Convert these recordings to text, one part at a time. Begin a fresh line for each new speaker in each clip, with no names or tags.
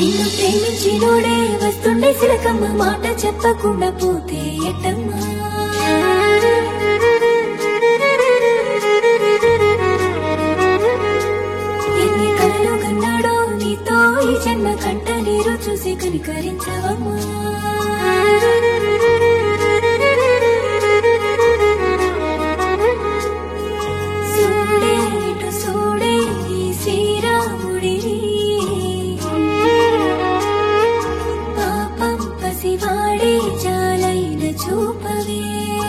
నిన్ను ప్రేమించినోడే వస్తుండే సిలకమ్మ మాట చెప్పకుండా పోతే ఎట్టమ్మా ఎన్ని కలలు కన్నాడో నీతో ఈ జన్మ కంట నీరు చూసి కనికరించవమ్మా సూడే ఇటు సూడే ఈ శ్రీరాముడి పాపం పసివాడే చాలైన చూపవే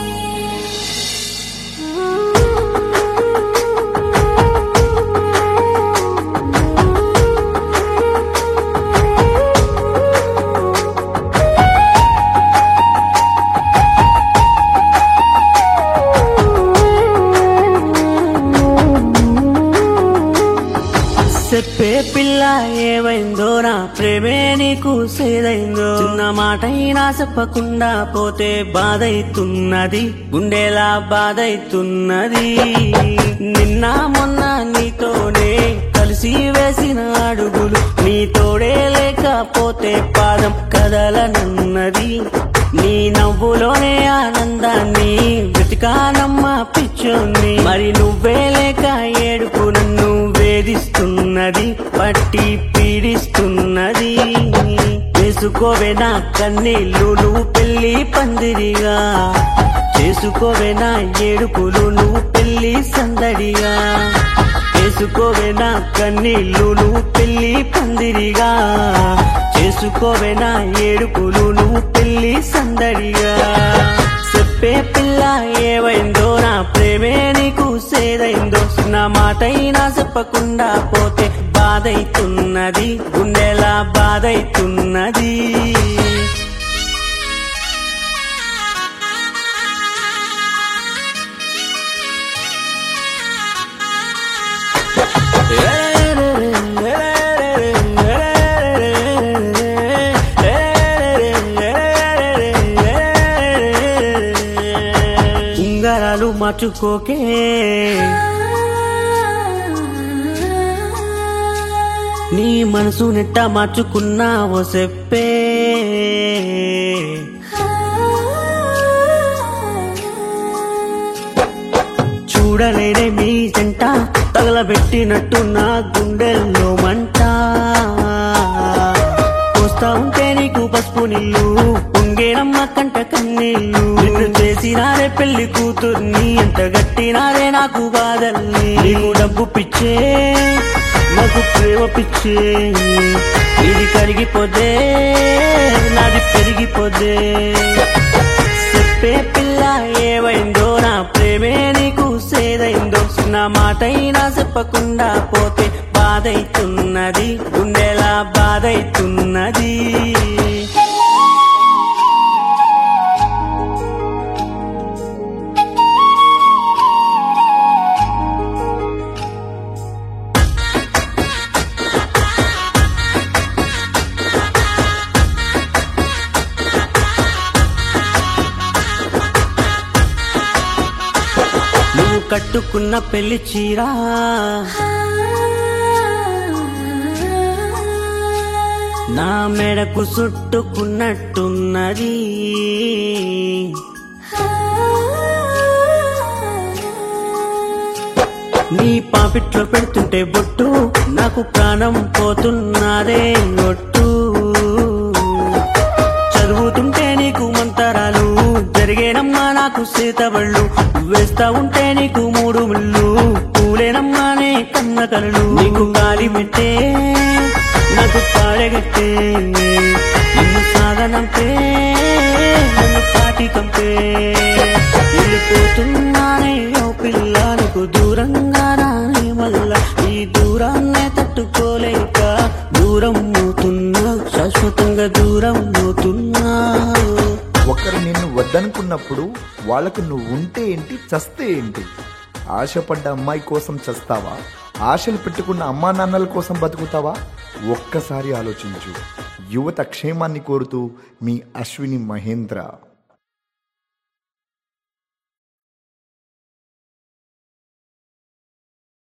చెప్పే పిల్ల ఏమైందో నా ప్రేమే నీకు సేదైందో చిన్న మాట అయినా చెప్పకుండా పోతే బాధైతున్నది గుండెలా బాధైతున్నది నిన్న మొన్న నీతోనే కలిసి వేసిన అడుగులు నీతోడే లేకపోతే పాదం కదలనున్నది నీ నవ్వులోనే ఆనందాన్ని వెతికానమ్మ పిచ్చోన్ని మరి నువ్వే లేక ఏడుపు నన్ను వేధిస్తున్నది పట్టి పీడిస్తున్నది వేసుకోవే నా కన్నీళ్ళు నువ్వు పెళ్లి పందిరిగా చేసుకోవే నా ఏడుపులు నువ్వు పెళ్లి సందడిగా చేసుకోవే నా కన్నీళ్ళు నువ్వు పెళ్లి పందిరిగా చేసుకోవే నా ఏడుపులు నువ్వు పెళ్లి సందడిగా చెప్పే పిల్ల ఏవైందో నా ప్రేమే నీకు సేదైందో నా మాటైనా చెప్పకుండా పోతే బాధైతున్నది గుండెలా బాధైతున్నది ఉంగరాలు మార్చుకోకే నీ మనసు నెట్ట మార్చుకున్నావో చెప్పే చూడలేడే మీ జంట తగలబెట్టినట్టు నా గుండెల్లో మంట చూస్తా ఉంటే నీకు పసుపు నీళ్ళు పొంగేనమ్మ కంట కన్నీళ్ళు నిన్ను చేసినారే పెళ్లి కూతుర్ని ఎంత గట్టినారే నాకు బాధల్ని నీకు డబ్బు పిచ్చే నాకు ప్రేమ పిచ్చే ఇది కరిగిపోతే నాది పెరిగిపోతే చెప్పే పిల్ల ఏవైందో నా ప్రేమే నీకు సేదైందో నా మాటైనా చెప్పకుండా పోతే బాధైతున్నది గుండెలా బాధైతున్నది నువ్వు కట్టుకున్న పెళ్లి చీరా నా మెడకు చుట్టుకున్నట్టున్నది నీ పాపిట్లో పెడుతుంటే బొట్టు నాకు ప్రాణం పోతున్నదే ఒట్టు చదువుతుంటే నీకు మంతరాలు జరిగేనమ్మా నాకు సీతబళ్ళు వేస్తా ఉంటే నీకు మూడు ముళ్ళు పూలేనమ్మానే కన్న కలలు నీకు గాలి మెట్టే నాకు పాడగట్టే నిన్ను సాగనంపే నన్ను కాటి కంపే వెళ్ళిపోతున్నానే ఓ పిల్ల నీకు దూరంగా రాని వల్ల ఈ దూరాన్నే తట్టుకోలేక దూరం అవుతున్నా శాశ్వతంగా దూరం అవుతున్నా
ఒకరు నిన్ను వద్దనుకున్నప్పుడు వాళ్ళకు నువ్వు ఉంటే ఏంటి చస్తే ఏంటి ఆశపడ్డ అమ్మాయి కోసం చస్తావా ఆశలు పెట్టుకున్న అమ్మా నాన్నల కోసం బతుకుతావా ఒక్కసారి ఆలోచించు యువత క్షేమాన్ని కోరుతూ మీ అశ్విని మహేంద్ర